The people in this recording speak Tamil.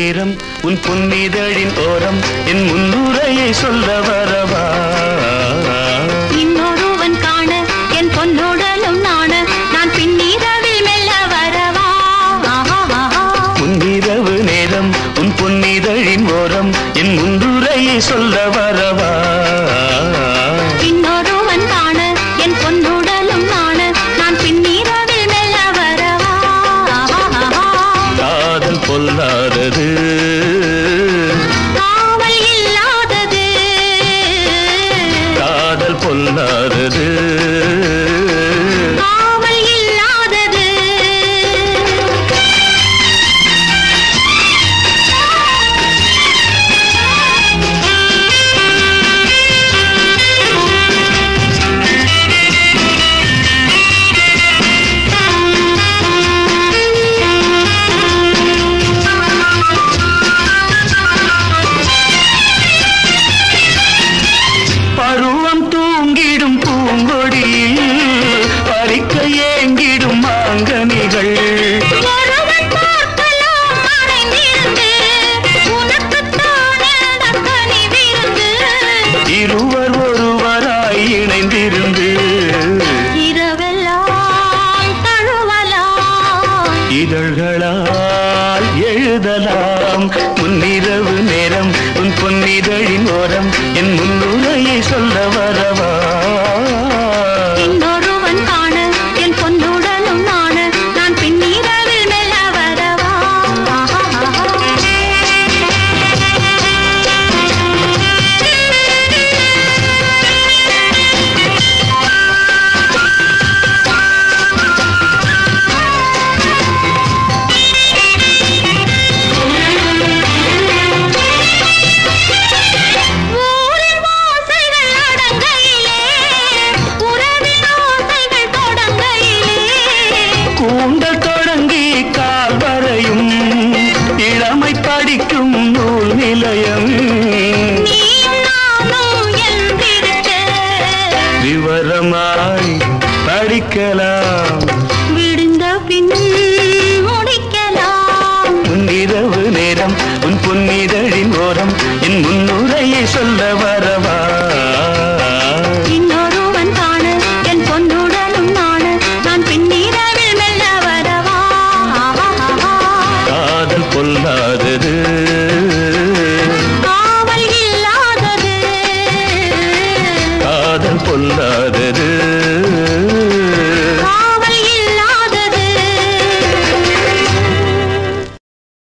நேரம் உன் புன்னிதழின் ஓரம் என் முன்னுரையை சொல்ல வரவா இன்னொருவன் காண என் பொன்னுடலும் நாண நான் பின்னிரவில் மெல்ல வரவா ஆஹா முன்னிரவு நேரம் உன் பொன்னிதழின் ஓரம் என் முன்னுரையை சொல்ல வரவா இன்னொருவன் காண என் பொன்னுடலும் நாண நான் பின்னிரவில் மெல்ல வரவா காதல் பொல்லாதது காவல் இல்லாதது காதல் பொல்லாதது காவல் இல்லாதது பருவம் தூங்கிடும் பூங்கொடியில் பறிக்க ஏங்கிடும் மாங்கனிகள் ஒருவன் பார்க்கலாம் மறைந்திருந்து உனக்குத்தான் இந்த கனி விருந்து இருவர் ஒருவராய் இணைந்திருந்து இரவெல்லாம் தழுவலாம் இதழ்களால் எழுதலாம் முன்னிரவு நேரம் உன் பொன்னிதழின் ஓரம் என் முன்னுரையை சொல்ல வரவா இன்னொருவன் காண என் பொன்னுடலும் நாண நான் பின்னிரவில் மெல்ல வரவா ஊரின் வாசல்கள் அடங்கையிலே உறவின் ஆசைகள் தொடங்கையிலே கூந்தல் தொடங்கி கால் வரையும் இளமை படிக்கும் நூல் நிலையம் நீயும் நானும் என்றிருக்க விவரமாய் படிக்கலாம் விடுந்த பின் முடிக்கலாம் முன்னிரவு நேரம் உன் பொன்னிதழின் ஓரம் என் முன்னுரையை சொல்ல வரவா இன்னொருவன் காண என் பொன்னுடலும் நாண நான் பின்னிரவில் மெல்ல வரவா காதல் பொல்லாதது காவல் இல்லாதது காதல் பொல்லாதது